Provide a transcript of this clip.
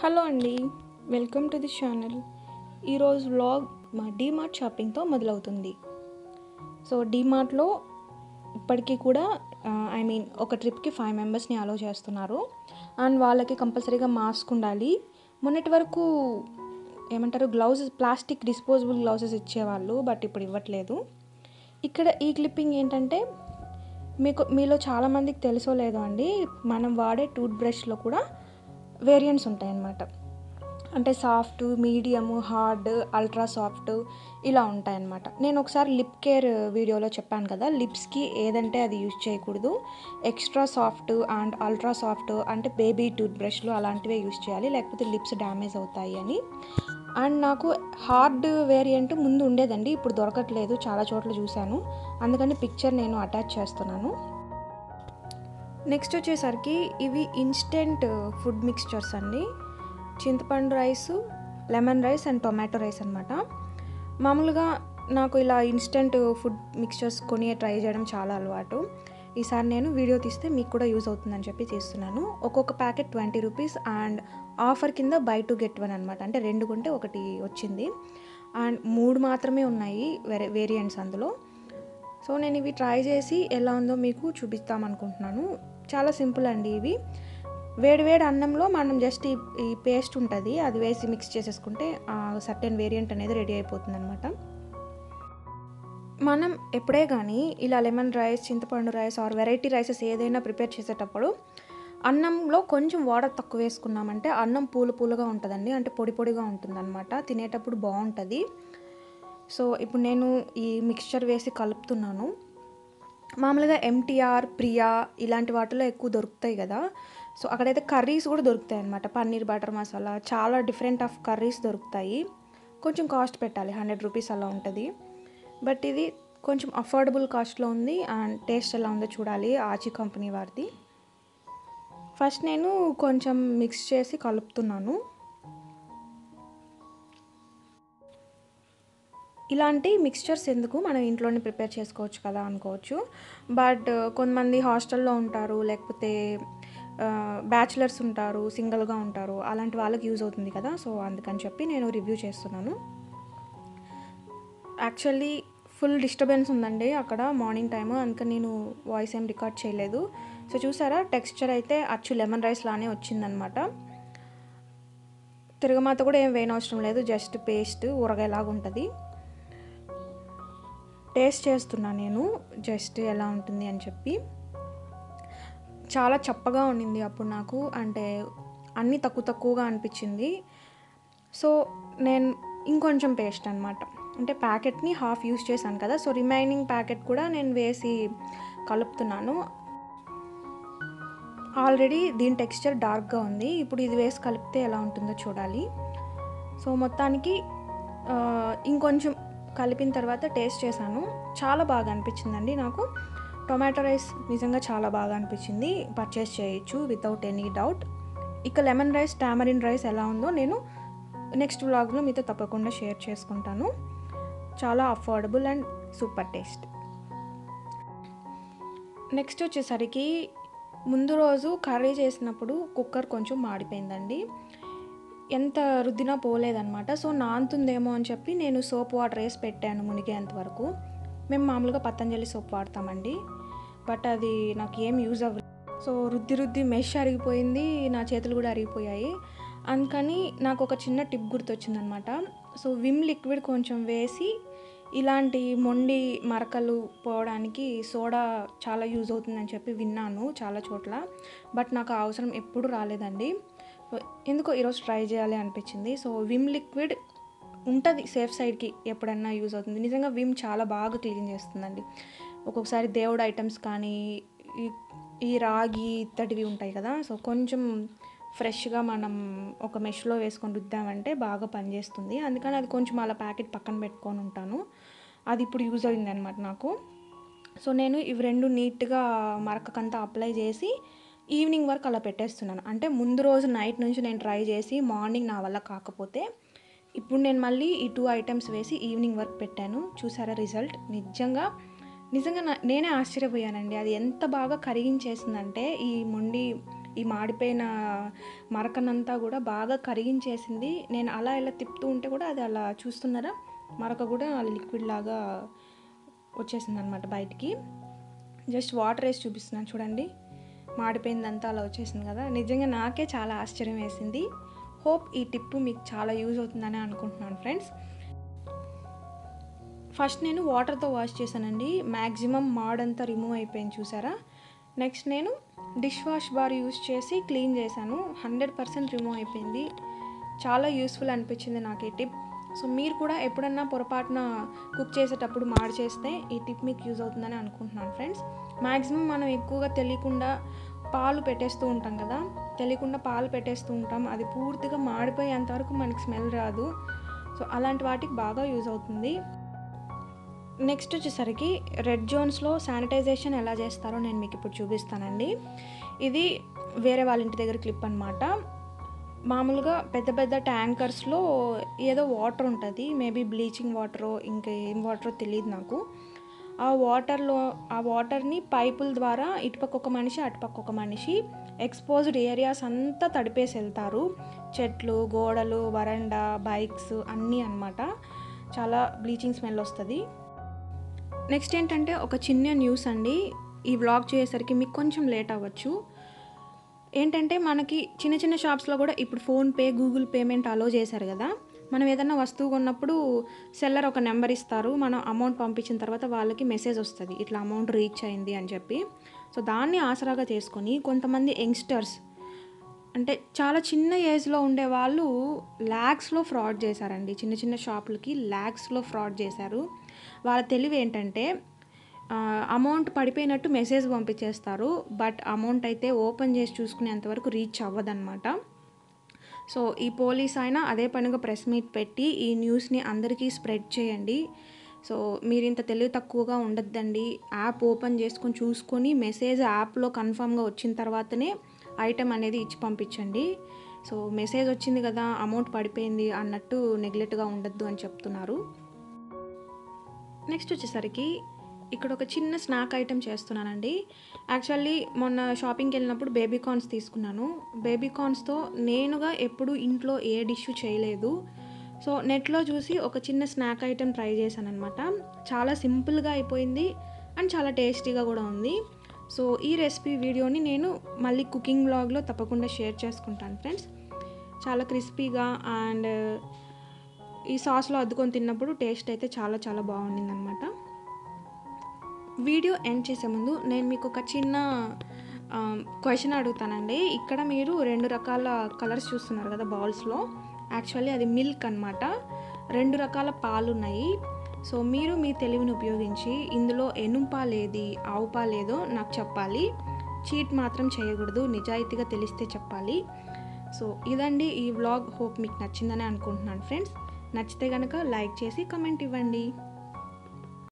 hello అండి welcome to the channel ఈరోజు vlog మా డీమార్ట్ షాపింగ్తో మొదలవుతుంది సో డీమార్ట్లో ఇప్పటికీ కూడా ఐ మీన్ ఒక ట్రిప్కి ఫైవ్ మెంబర్స్ని అలో చేస్తున్నారు అండ్ వాళ్ళకి కంపల్సరీగా మాస్క్ ఉండాలి మొన్నటి వరకు ఏమంటారు గ్లౌజెస్ ప్లాస్టిక్ డిస్పోజబుల్ గ్లౌజెస్ ఇచ్చేవాళ్ళు బట్ ఇప్పుడు ఇవ్వట్లేదు ఇక్కడ ఈ క్లిప్పింగ్ ఏంటంటే మీకు మీలో చాలామందికి తెలుసో లేదో అండి మనం వాడే టూత్ బ్రష్లో కూడా వేరియంట్స్ ఉంటాయన్నమాట అంటే soft medium hard ultra soft ఇలా ఉంటాయన్నమాట నేను ఒకసారి లిప్ కేర్ వీడియోలో చెప్పాను కదా లిప్స్కి ఏదంటే అది యూజ్ చేయకూడదు extra soft and ultra soft అంటే బేబీ టూత్ బ్రష్లు అలాంటివే యూజ్ చేయాలి లేకపోతే లిప్స్ డ్యామేజ్ అవుతాయి అని అండ్ నాకు హార్డ్ వేరియంట్ ముందు ఉండేదండి ఇప్పుడు దొరకట్లేదు చాలా చోట్ల చూశాను అందుకని పిక్చర్ నేను అటాచ్ చేస్తున్నాను నెక్స్ట్ వచ్చేసరికి ఇవి ఇన్స్టెంట్ ఫుడ్ మిక్స్చర్స్ అండి చింతపండు rice lemon rice and tomato rice అనమాట మామూలుగా నాకు ఇలా ఇన్స్టెంట్ ఫుడ్ మిక్స్చర్స్ కొని ట్రై చేయడం చాలా అలవాటు ఈసారి నేను వీడియో తీస్తే మీకు కూడా యూజ్ అవుతుందని చెప్పి తీస్తున్నాను ఒక్కొక్క packet twenty rupees and offer కింద బై టు గెట్ వన్ అనమాట అంటే రెండు కొంటే ఒకటి వచ్చింది అండ్ మూడు మాత్రమే ఉన్నాయి వేరే వేరియంట్స్ అందులో సో నేను ఇవి ట్రై చేసి ఎలా ఉందో మీకు చూపిస్తామనుకుంటున్నాను చాలా సింపుల్ అండి ఇవి వేడివేడి అన్నంలో మనం జస్ట్ ఈ ఈ పేస్ట్ ఉంటుంది అది వేసి మిక్స్ చేసేసుకుంటే ఆ సర్టెన్ వేరియంట్ అనేది రెడీ అయిపోతుంది అనమాట మనం ఎప్పుడే కానీ ఇలా లెమన్ రైస్ చింతపండు రైస్ ఆర్ వెరైటీ రైసెస్ ఏదైనా ప్రిపేర్ చేసేటప్పుడు అన్నంలో కొంచెం వాటర్ తక్కువ వేసుకున్నామంటే అన్నం పూలు పూలుగా ఉంటుందండి అంటే పొడి పొడిగా ఉంటుందన్నమాట తినేటప్పుడు బాగుంటుంది సో ఇప్పుడు నేను ఈ మిక్స్చర్ వేసి కలుపుతున్నాను మామూలుగా ఎంటీఆర్ ప్రియా ఇలాంటి వాటిలో ఎక్కువ దొరుకుతాయి కదా సో అక్కడైతే కర్రీస్ కూడా దొరుకుతాయి అనమాట పన్నీర్ బటర్ మసాలా చాలా డిఫరెంట్ ఆఫ్ కర్రీస్ దొరుకుతాయి కొంచెం కాస్ట్ పెట్టాలి హండ్రెడ్ రూపీస్ అలా ఉంటుంది బట్ ఇది కొంచెం అఫోర్డబుల్ కాస్ట్లో ఉంది అండ్ టేస్ట్ ఎలా ఉందో చూడాలి ఆచి కంపెనీ వారిది ఫస్ట్ నేను కొంచెం మిక్స్ చేసి కలుపుతున్నాను ఇలాంటి మిక్స్చర్స్ ఎందుకు మనం ఇంట్లోనే ప్రిపేర్ చేసుకోవచ్చు కదా అనుకోవచ్చు బట్ కొంతమంది హాస్టల్లో ఉంటారు లేకపోతే బ్యాచిలర్స్ ఉంటారు సింగిల్గా ఉంటారు అలాంటి వాళ్ళకి యూజ్ అవుతుంది కదా సో అందుకని చెప్పి నేను రివ్యూ చేస్తున్నాను యాక్చువల్లీ ఫుల్ డిస్టర్బెన్స్ ఉందండి అక్కడ మార్నింగ్ టైమ్ అందుకని నేను వాయిస్ ఏం రికార్డ్ చేయలేదు సో చూసారా టెక్స్చర్ అయితే అచ్చు లెమన్ రైస్ లానే వచ్చిందనమాట తిరగమాత కూడా ఏం వేయనవసరం లేదు జస్ట్ పేస్ట్ ఊరగాయలాగా ఉంటుంది టేస్ట్ చేస్తున్నా నేను జస్ట్ ఎలా ఉంటుంది అని చెప్పి చాలా చప్పగా ఉండింది అప్పుడు నాకు అంటే అన్నీ తక్కువ తక్కువగా అనిపించింది సో నేను ఇంకొంచెం పేస్ట్ అనమాట అంటే ప్యాకెట్ని హాఫ్ యూస్ చేశాను కదా సో రిమైనింగ్ ప్యాకెట్ కూడా నేను వేసి కలుపుతున్నాను ఆల్రెడీ దీని టెక్స్చర్ డార్క్గా ఉంది ఇప్పుడు ఇది వేసి కలిపితే ఎలా ఉంటుందో చూడాలి సో మొత్తానికి ఇంకొంచెం కలిపిన తర్వాత టేస్ట్ చేశాను చాలా బాగా అనిపించిందండి నాకు టొమాటో రైస్ నిజంగా చాలా బాగా అనిపించింది పర్చేస్ చేయొచ్చు వితౌట్ ఎనీ డౌట్ ఇక లెమన్ రైస్ టామరిన్ రైస్ ఎలా ఉందో నేను నెక్స్ట్ వ్లాగ్లో మీతో తప్పకుండా షేర్ చేసుకుంటాను చాలా affordable and super taste next వచ్చేసరికి ముందు రోజు కర్రీ చేసినప్పుడు కుక్కర్ కొంచెం మాడిపోయిందండి ఎంత రుద్దినా పోలేదన్నమాట సో నాంతుందేమో అని చెప్పి నేను సోప్ వాటర్ వేసి పెట్టాను మునిగేంత వరకు మేము మామూలుగా పతంజలి సోప్ వాడతామండి బట్ అది నాకు ఏం యూజ్ అవ్వలేదు సో రుద్ది రుద్ది మెష్ అరిగిపోయింది నా చేతులు కూడా అరిగిపోయాయి అందుకని నాకు ఒక చిన్న టిప్ గుర్తొచ్చిందనమాట సో విమ్ లిక్విడ్ కొంచెం వేసి ఇలాంటి మొండి మరకలు పోవడానికి సోడా చాలా యూజ్ అవుతుందని చెప్పి విన్నాను చాలా చోట్ల బట్ నాకు ఆ అవసరం ఎప్పుడు రాలేదండి ఎందుకో ఈరోజు ట్రై చేయాలి అనిపించింది సో విమ్ లిక్విడ్ ఉంటుంది సేఫ్ సైడ్కి ఎప్పుడన్నా యూజ్ అవుతుంది నిజంగా విమ్ చాలా బాగా క్లీన్ చేస్తుందండి ఒక్కొక్కసారి దేవుడు ఐటమ్స్ కానీ ఈ రాగి ఇత్తడివి ఉంటాయి కదా సో కొంచెం ఫ్రెష్గా మనం ఒక మెష్లో వేసుకొని రుద్దామంటే బాగా పనిచేస్తుంది అందుకని అది కొంచెం అలా ప్యాకెట్ పక్కన పెట్టుకొని ఉంటాను అది ఇప్పుడు యూజ్ అయింది అనమాట నాకు సో నేను ఇవి రెండు నీట్గా మరకకంతా అప్లై చేసి ఈవినింగ్ వరకు అలా పెట్టేస్తున్నాను అంటే ముందు రోజు నైట్ నుంచి నేను ట్రై చేసి మార్నింగ్ నా వల్ల కాకపోతే ఇప్పుడు నేను మళ్ళీ ఈ టూ ఐటమ్స్ వేసి ఈవినింగ్ వరకు పెట్టాను చూసారా రిజల్ట్ నిజంగా నిజంగా నేనే ఆశ్చర్యపోయానండి అది ఎంత బాగా కరిగించేసిందంటే ఈ మొండి ఈ మాడిపోయిన మరకనంతా కూడా బాగా కరిగించేసింది నేను అలా ఇలా తిప్పుతూ ఉంటే కూడా అది అలా చూస్తున్నారా మరక కూడా లిక్విడ్ లాగా వచ్చేసింది అనమాట బయటికి జస్ట్ వాటర్ వేసి చూపిస్తున్నాను చూడండి మాడిపోయిందంతా అలా వచ్చేసింది కదా నిజంగా నాకే చాలా ఆశ్చర్యం వేసింది హోప్ ఈ టిప్ మీకు చాలా యూజ్ అవుతుందని అనుకుంటున్నాను ఫ్రెండ్స్ ఫస్ట్ నేను వాటర్తో వాష్ చేశానండి మ్యాక్సిమం మాడంతా రిమూవ్ అయిపోయింది చూసారా నెక్స్ట్ నేను డిష్ వాష్ బార్ యూస్ చేసి క్లీన్ చేశాను హండ్రెడ్ పర్సెంట్ రిమూవ్ అయిపోయింది చాలా యూస్ఫుల్ అనిపించింది నాకు ఈ టిప్ సో మీరు కూడా ఎప్పుడన్నా పొరపాటున కుక్ చేసేటప్పుడు మాడి చేస్తే ఈ టిప్ మీకు యూజ్ అవుతుందని అనుకుంటున్నాను ఫ్రెండ్స్ మ్యాక్సిమం మనం ఎక్కువగా తెలియకుండా పాలు పెట్టేస్తూ ఉంటాం కదా తెలియకుండా పాలు పెట్టేస్తూ ఉంటాం అది పూర్తిగా మాడిపోయేంత వరకు మనకి స్మెల్ రాదు సో అలాంటి వాటికి బాగా యూజ్ అవుతుంది నెక్స్ట్ వచ్చేసరికి రెడ్ జోన్స్లో శానిటైజేషన్ ఎలా చేస్తారో నేను మీకు ఇప్పుడు చూపిస్తానండి ఇది వేరే వాళ్ళ ఇంటి దగ్గర క్లిప్ అనమాట మామూలుగా పెద్ద పెద్ద ట్యాంకర్స్లో ఏదో వాటర్ ఉంటుంది మేబీ బ్లీచింగ్ వాటరో ఇంకా ఏం వాటరో తెలియదు నాకు ఆ వాటర్లో ఆ వాటర్ని పైపుల ద్వారా ఇటుపక్క ఒక మనిషి అటుపక్క ఒక మనిషి ఎక్స్పోజ్డ్ ఏరియాస్ అంతా తడిపేసి వెళ్తారు చెట్లు గోడలు వరండా బైక్స్ అన్నీ అన్నమాట చాలా బ్లీచింగ్ స్మెల్ వస్తుంది నెక్స్ట్ ఏంటంటే ఒక చిన్న న్యూస్ అండి ఈ వ్లాగ్ చేసేసరికి మీకు కొంచెం లేట్ అవ్వచ్చు ఏంటంటే మనకి చిన్న చిన్న షాప్స్లో కూడా ఇప్పుడు ఫోన్పే గూగుల్ పేమెంట్ అలో చేశారు కదా మనం ఏదైనా వస్తువు కొన్నప్పుడు సెల్లర్ ఒక నెంబర్ ఇస్తారు మనం అమౌంట్ పంపించిన తర్వాత వాళ్ళకి మెసేజ్ వస్తుంది ఇట్లా అమౌంట్ రీచ్ అయింది అని చెప్పి సో దాన్ని ఆసరాగా చేసుకొని కొంతమంది యంగ్స్టర్స్ అంటే చాలా చిన్న ఏజ్లో ఉండే వాళ్ళు ల్యాక్స్లో ఫ్రాడ్ చేశారండి చిన్న చిన్న షాపులకి ల్యాక్స్లో ఫ్రాడ్ చేశారు వాళ్ళ తెలివి ఏంటంటే అమౌంట్ పడిపోయినట్టు మెసేజ్ పంపించేస్తారు బట్ అమౌంట్ అయితే ఓపెన్ చేసి చూసుకునేంతవరకు రీచ్ అవ్వదన్నమాట సో ఈ పోలీస్ ఆయన అదే పనిగా ప్రెస్ మీట్ పెట్టి ఈ న్యూస్ని అందరికీ స్ప్రెడ్ చేయండి సో మీరు ఇంత తెలివి తక్కువగా ఉండద్దండి యాప్ ఓపెన్ చేసుకొని చూసుకొని మెసేజ్ యాప్లో కన్ఫామ్గా వచ్చిన తర్వాతనే ఐటెం అనేది ఇచ్చి పంపించండి సో మెసేజ్ వచ్చింది కదా అమౌంట్ పడిపోయింది అన్నట్టు నెగ్లెక్ట్గా ఉండద్దు అని చెప్తున్నారు నెక్స్ట్ వచ్చేసరికి ఇక్కడ ఒక చిన్న స్నాక్ ఐటెం చేస్తున్నానండి యాక్చువల్లీ మొన్న షాపింగ్కి వెళ్ళినప్పుడు బేబీ కార్న్స్ తీసుకున్నాను బేబీ కార్న్స్తో నేనుగా ఎప్పుడు ఇంట్లో ఏ డిష్ చేయలేదు సో నెట్లో చూసి ఒక చిన్న స్నాక్ ఐటెం ట్రై చేశాను అనమాట చాలా సింపుల్గా అయిపోయింది అండ్ చాలా టేస్టీగా కూడా ఉంది సో ఈ రెసిపీ వీడియోని నేను మళ్ళీ కుకింగ్ బ్లాగ్లో తప్పకుండా షేర్ చేసుకుంటాను ఫ్రెండ్స్ చాలా క్రిస్పీగా అండ్ ఈ సాస్లో అద్దుకొని తిన్నప్పుడు టేస్ట్ అయితే చాలా చాలా బాగుండింది అనమాట వీడియో ఎండ్ చేసే ముందు నేను మీకు ఒక చిన్న క్వశ్చన్ అడుగుతానండి ఇక్కడ మీరు రెండు రకాల కలర్స్ చూస్తున్నారు కదా బౌల్స్లో యాక్చువల్లీ అది మిల్క్ అనమాట రెండు రకాల పాలు ఉన్నాయి సో మీరు మీ తెలివిని ఉపయోగించి ఇందులో ఎనుం పాలేది ఆవు పాలేదో నాకు చెప్పాలి చీట్ మాత్రం చేయకూడదు నిజాయితీగా తెలిస్తే చెప్పాలి సో ఇదండి ఈ వ్లాగ్ హోప్ మీకు నచ్చిందని అనుకుంటున్నాను ఫ్రెండ్స్ నచ్చితే కనుక లైక్ చేసి కమెంట్ ఇవ్వండి